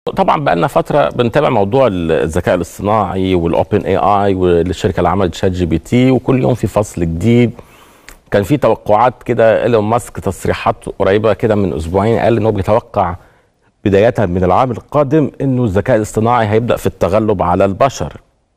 طبعا بقى لنا فتره بنتابع موضوع الذكاء الاصطناعي والاوبن اي اي والشركه اللي عملت شات جي بي تي وكل يوم في فصل جديد كان في توقعات كده ايلون ماسك تصريحات قريبه كده من اسبوعين قال انه بيتوقع بدايه من العام القادم انه الذكاء الاصطناعي هيبدا في التغلب على البشر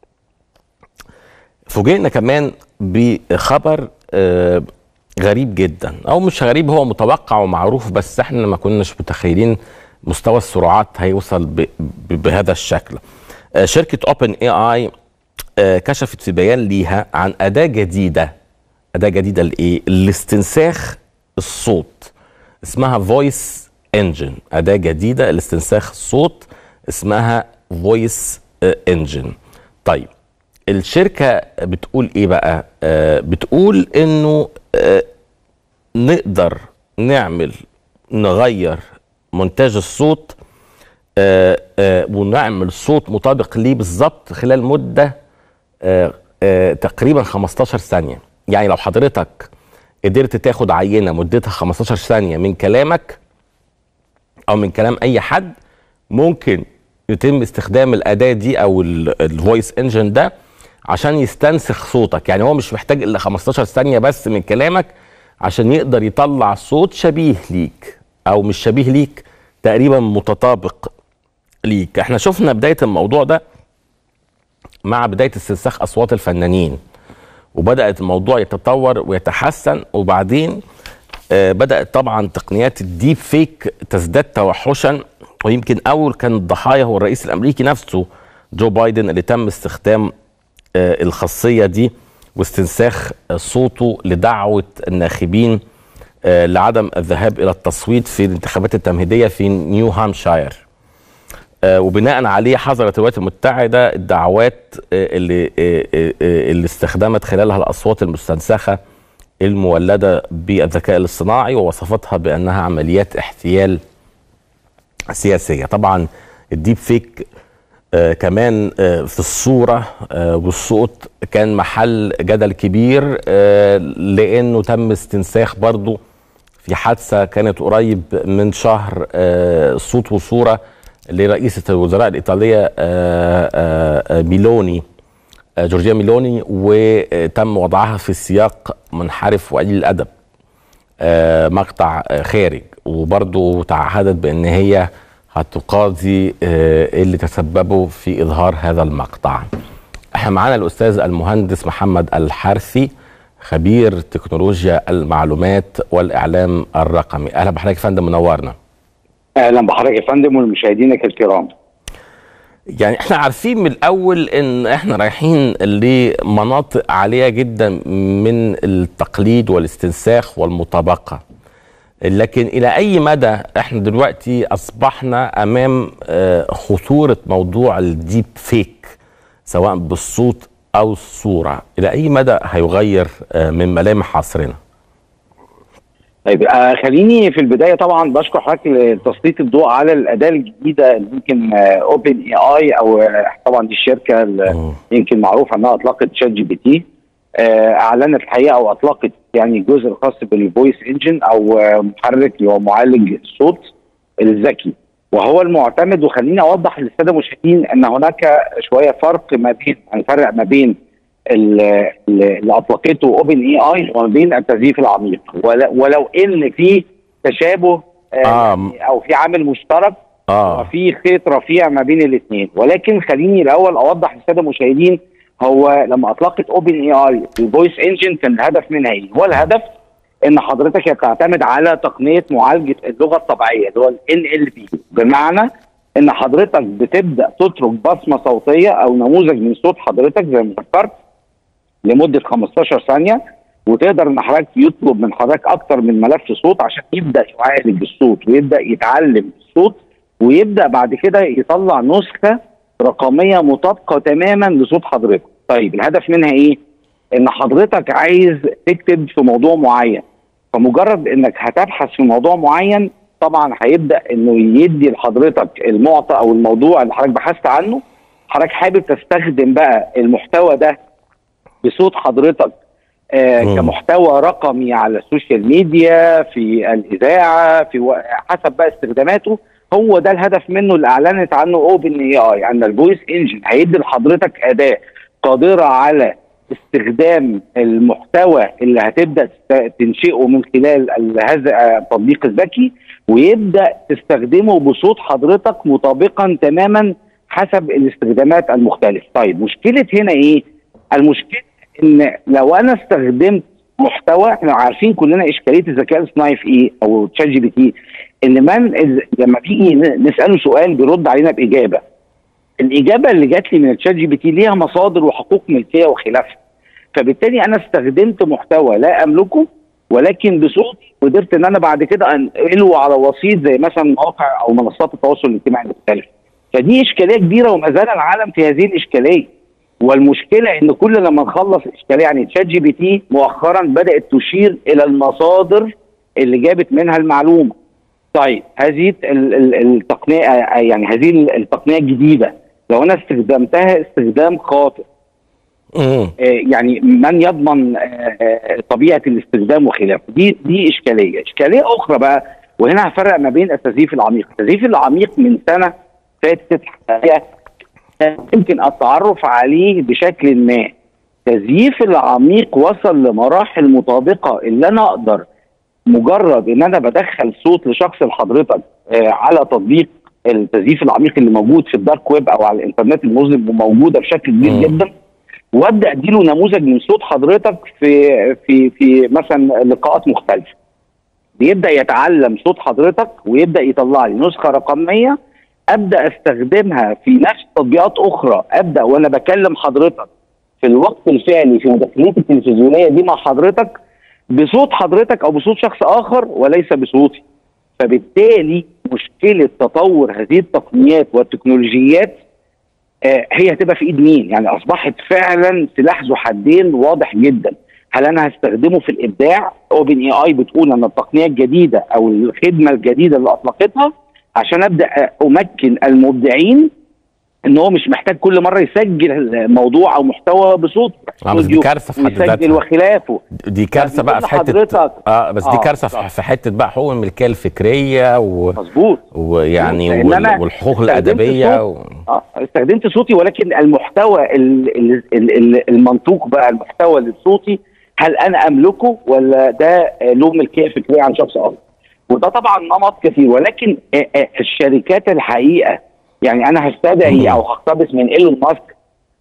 فوجئنا كمان بخبر آه، غريب جدا او مش غريب هو متوقع ومعروف بس احنا ما كناش متخيلين مستوى السرعات هيوصل ب- ب- بهذا الشكل آه، شركه اوبن اي اي كشفت في بيان ليها عن اداه جديده اداه جديده لايه لاستنساخ الصوت اسمها فويس انجن اداه جديده لاستنساخ الصوت اسمها فويس انجن طيب الشركه بتقول ايه بقى آه بتقول انه آه نقدر نعمل نغير مونتاج الصوت آه آه ونعمل صوت مطابق ليه بالظبط خلال مده آه آه تقريبا 15 ثانيه يعني لو حضرتك قدرت تاخد عينه مدتها 15 ثانيه من كلامك او من كلام اي حد ممكن يتم استخدام الاداه دي او الفويس انجن ده عشان يستنسخ صوتك يعني هو مش محتاج الا 15 ثانيه بس من كلامك عشان يقدر يطلع صوت شبيه ليك او مش شبيه ليك تقريبا متطابق ليك احنا شفنا بدايه الموضوع ده مع بدايه استنساخ اصوات الفنانين وبدات الموضوع يتطور ويتحسن وبعدين آه، بدات طبعا تقنيات الديب فيك تزداد توحشا ويمكن اول كان الضحايا هو الرئيس الامريكي نفسه جو بايدن اللي تم استخدام آه، الخاصيه دي واستنساخ آه، صوته لدعوه الناخبين آه، لعدم الذهاب الى التصويت في الانتخابات التمهيديه في نيو هامشاير آه، وبناء عليه حظرت الولايات المتحده الدعوات آه، اللي آه، آه، آه، اللي استخدمت خلالها الاصوات المستنسخه المولده بالذكاء الاصطناعي ووصفتها بانها عمليات احتيال سياسيه طبعا الديب فيك آه كمان آه في الصوره آه والصوت كان محل جدل كبير آه لانه تم استنساخ برضو في حادثه كانت قريب من شهر آه صوت وصوره لرئيسه الوزراء الايطاليه آه آه آه ميلوني آه جورجيا ميلوني وتم وضعها في سياق منحرف وقليل الادب آه، مقطع آه، خارج وبرضه تعهدت بان هي هتقاضي آه، اللي تسببوا في اظهار هذا المقطع احنا معانا الاستاذ المهندس محمد الحرثي خبير تكنولوجيا المعلومات والاعلام الرقمي اهلا بحضرتك يا فندم منورنا اهلا بحضرتك يا فندم ولمشاهدينك الكرام يعني احنا عارفين من الاول ان احنا رايحين لمناطق عاليه جدا من التقليد والاستنساخ والمطابقه لكن الى اي مدى احنا دلوقتي اصبحنا امام آه، خطوره موضوع الديب فيك سواء بالصوت او الصوره الى اي مدى هيغير آه، من ملامح عصرنا طيب آه خليني في البدايه طبعا بشكر حضرتك لتسليط الضوء على الاداه الجديده اللي يمكن اوبن اي اي او آه، طبعا دي الشركه اللي مم. يمكن معروفه انها اطلقت شات جي بي تي آه، اعلنت الحقيقه او اطلقت يعني الجزء الخاص بالفويس انجن او آه، محرك اللي هو معالج الصوت الذكي وهو المعتمد وخليني اوضح للساده المشاهدين ان هناك شويه فرق ما بين هنفرق ما بين ال- ال- اللي اطلقته اوبن اي اي وما بين التزييف العميق ول- ولو ان في تشابه آه آه. يعني او في عامل مشترك اه وفي خيط رفيع ما بين الاثنين ولكن خليني الاول اوضح للساده المشاهدين هو لما اطلقت اوبن اي اي الفويس انجن كان الهدف منها ايه؟ هو الهدف ان حضرتك هي بتعتمد على تقنيه معالجه اللغه الطبيعيه اللي هو ال NLP بمعنى ان حضرتك بتبدا تترك بصمه صوتيه او نموذج من صوت حضرتك زي ما ذكرت لمده 15 ثانيه وتقدر ان حضرتك يطلب من حضرتك اكتر من ملف صوت عشان يبدا يعالج الصوت ويبدا يتعلم الصوت ويبدا بعد كده يطلع نسخه رقميه مطابقه تماما لصوت حضرتك. طيب الهدف منها ايه؟ ان حضرتك عايز تكتب في موضوع معين فمجرد انك هتبحث في موضوع معين طبعا هيبدا انه يدي لحضرتك المعطى او الموضوع اللي حضرتك بحثت عنه حضرتك حابب تستخدم بقى المحتوى ده بصوت حضرتك آه مم. كمحتوى رقمي على السوشيال ميديا في الاذاعه في و... حسب بقى استخداماته هو ده الهدف منه اللي اعلنت عنه اوبن اي اي ان الفويس انجن هيدي لحضرتك اداه قادره على استخدام المحتوى اللي هتبدا تست- تنشئه من خلال ال- هذا التطبيق الذكي ويبدا تستخدمه بصوت حضرتك مطابقا تماما حسب الاستخدامات المختلفه. طيب مشكله هنا ايه؟ المشكله ان لو انا استخدمت محتوى احنا عارفين كلنا اشكاليه الذكاء الاصطناعي في ايه او تشات جي بي تي ان من إز- لما بيجي ن- نساله سؤال بيرد علينا باجابه الاجابه اللي جات لي من الشات جي بي تي ليها مصادر وحقوق ملكيه وخلافها فبالتالي انا استخدمت محتوى لا املكه ولكن بصوتي قدرت ان انا بعد كده انقله على وسيط زي مثلا مواقع او منصات التواصل الاجتماعي المختلفه فدي اشكاليه كبيره وما زال العالم في هذه الاشكاليه والمشكله ان كل لما نخلص اشكاليه يعني تشات جي بي تي مؤخرا بدات تشير الى المصادر اللي جابت منها المعلومه طيب هذه ال- ال- التقنيه يعني هذه التقنيه الجديده لو انا استخدمتها استخدام خاطئ مم. آه، يعني من يضمن آه، آه، طبيعه الاستخدام وخلافه دي دي اشكاليه اشكاليه اخرى بقى وهنا هفرق ما بين التزييف العميق التزييف العميق من سنه فاتت حقيقة كان يمكن التعرف عليه بشكل ما التزييف العميق وصل لمراحل مطابقه اللي انا اقدر مجرد ان انا بدخل صوت لشخص لحضرتك آه، على تطبيق التزييف العميق اللي موجود في الدارك ويب او على الانترنت المظلم وموجوده بشكل كبير مم. جدا وابدا اديله نموذج من صوت حضرتك في في في مثلا لقاءات مختلفه بيبدا يتعلم صوت حضرتك ويبدا يطلع لي نسخه رقميه ابدا استخدمها في نفس تطبيقات اخرى ابدا وانا بكلم حضرتك في الوقت الفعلي في مداخلتي التلفزيونيه دي مع حضرتك بصوت حضرتك او بصوت شخص اخر وليس بصوتي فبالتالي مشكله تطور هذه التقنيات والتكنولوجيات آه، هي هتبقى في ايد مين؟ يعني اصبحت فعلا سلاح ذو حدين واضح جدا. هل انا هستخدمه في الابداع؟ اوبن اي اي بتقول ان التقنيه الجديده او الخدمه الجديده اللي اطلقتها عشان ابدا امكن المبدعين ان هو مش محتاج كل مره يسجل موضوع او محتوى بصوت آه، بس دي كارثة في حد يسجل ذاتها. وخلافه دي كارثه بقى في بيقول حته لحضرتك- اه بس دي آه، كارثه صح. في- في حته بقى حقوق الملكيه الفكريه و... مظبوط ويعني لأن أنا وال- والحقوق استخدمت الادبيه و... صوت- اه استخدمت صوتي ولكن المحتوى ال- ال- ال- ال- المنطوق بقى المحتوى لصوتي هل انا املكه ولا ده آه، له ملكيه فكريه عن شخص اخر وده طبعا نمط كثير ولكن آه، آه، الشركات الحقيقه يعني انا هستدعي او هقتبس من ايلون ماسك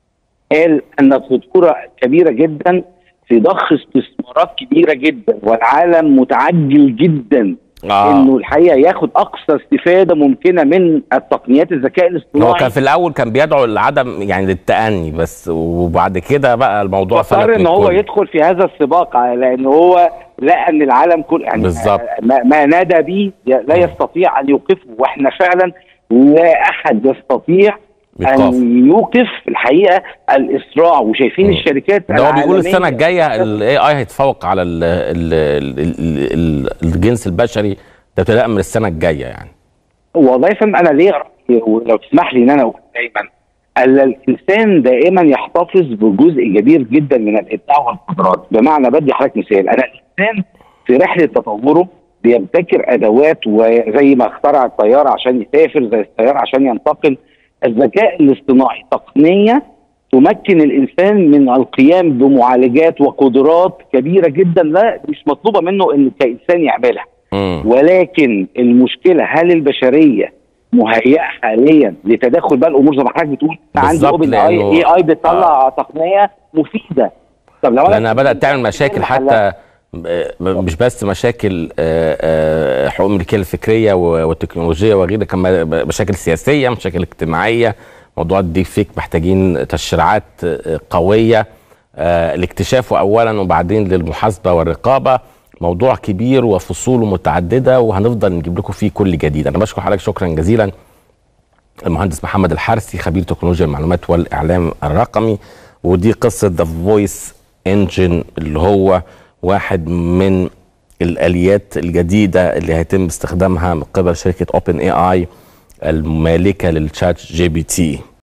قال ان خطوره كبيره جدا في ضخ استثمارات كبيره جدا والعالم متعجل جدا آه. انه الحقيقه ياخد اقصى استفاده ممكنه من التقنيات الذكاء الاصطناعي هو كان في الاول كان بيدعو لعدم يعني للتأني بس وبعد كده بقى الموضوع فلت فاضطر من ان هو الكل. يدخل في هذا السباق لان هو لقى ان العالم كله يعني بالظبط. ما, ما نادى به لا يستطيع ان يوقفه واحنا فعلا لا احد يستطيع إيقاف. ان يوقف الحقيقه الاسراع وشايفين مم. الشركات ده هو بيقول العالمية السنه الجايه الاي اي هيتفوق على ال ال ال ال ال الجنس البشري ده ابتداء من السنه الجايه يعني وضيفا انا ليه رأيي ولو تسمح لي ان انا اقول دايما ان الانسان دائما يحتفظ بجزء كبير جدا من الابداع والقدرات بمعنى بدي حضرتك مثال انا الانسان في رحله تطوره بيبتكر ادوات وزي ما اخترع الطياره عشان يسافر زي الطياره عشان ينتقل الذكاء الاصطناعي تقنيه تمكن الانسان من القيام بمعالجات وقدرات كبيره جدا لا مش مطلوبه منه ان كانسان يعملها مم. ولكن المشكله هل البشريه مهيئه حاليا لتدخل بقى الامور زي ما حضرتك بتقول أنا عندي بالظبط، اوبن اي لأنه- اي اي بتطلع آه. تقنيه مفيده طب لو لانها بدات تعمل مشاكل حلها. حتى آه، مش بس مشاكل آه، آه، حقوق الملكيه الفكريه و- والتكنولوجيه وغيرها كمان مشاكل سياسيه مشاكل اجتماعيه موضوع الديب فيك محتاجين تشريعات آه، قويه آه، لاكتشافه اولا وبعدين للمحاسبه والرقابه موضوع كبير وفصوله متعدده وهنفضل نجيب لكم فيه كل جديد انا بشكر حضرتك شكرا جزيلا المهندس محمد الحارثي خبير تكنولوجيا المعلومات والاعلام الرقمي ودي قصه ذا فويس انجن اللي هو واحد من الاليات الجديده اللي هيتم استخدامها من قبل شركه اوبن اي اي المالكه للشات جي بي تي